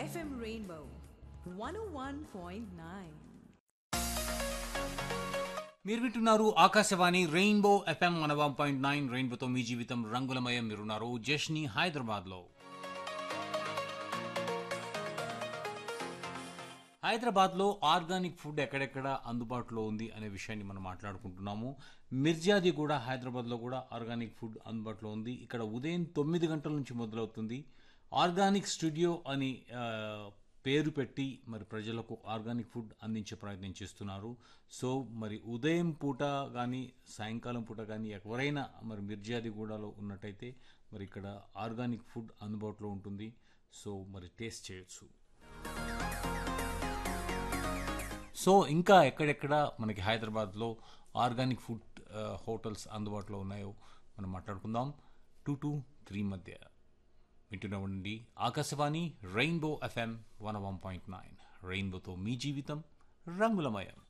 FM Rainbow 101.9. మీరు వింటున్నారు Akashvani rainbow FM one one point nine రెయిన్బోతో మీ జీవితం రంగులమయం మీరున్నారు జష్ని హైదరాబాద్లో హైదరాబాద్లో ఆర్గానిక్ ఫుడ్ ఎక్కడెక్కడ అందుబాటులో ఉంది అనే విషయాన్ని మనం మాట్లాడుకుంటున్నాము మిర్జాది కూడా హైదరాబాద్లో కూడా ఆర్గానిక్ ఫుడ్ అందుబాటులో ఉంది ఇక్కడ ఉదయం తొమ్మిది గంటల నుంచి మొదలవుతుంది ఆర్గానిక్ స్టూడియో అని ఆ, పేరు పెట్టి మరి ప్రజలకు ఆర్గానిక్ ఫుడ్ అందించే ప్రయత్నం చేస్తున్నారు సో మరి ఉదయం పూట కానీ సాయంకాలం పూట కానీ ఎవరైనా మరి మిర్జాదిగూడలో ఉన్నట్టయితే మరి ఇక్కడ ఆర్గానిక్ ఫుడ్ అందుబాటులో ఉంటుంది సో మరి టేస్ట్ చేయొచ్చు సో ఇంకా ఎక్కడెక్కడ మనకి హైదరాబాద్లో ఆర్గానిక్ ఫుడ్ ఆ, హోటల్స్ అందుబాటులో ఉన్నాయో మనం మాట్లాడుకుందాం టూ టు త్రీ మధ్య వింటూనే ఉండండి Akashvani rainbow FM one one point nine రెయిన్బోతో మీ జీవితం రంగులమయం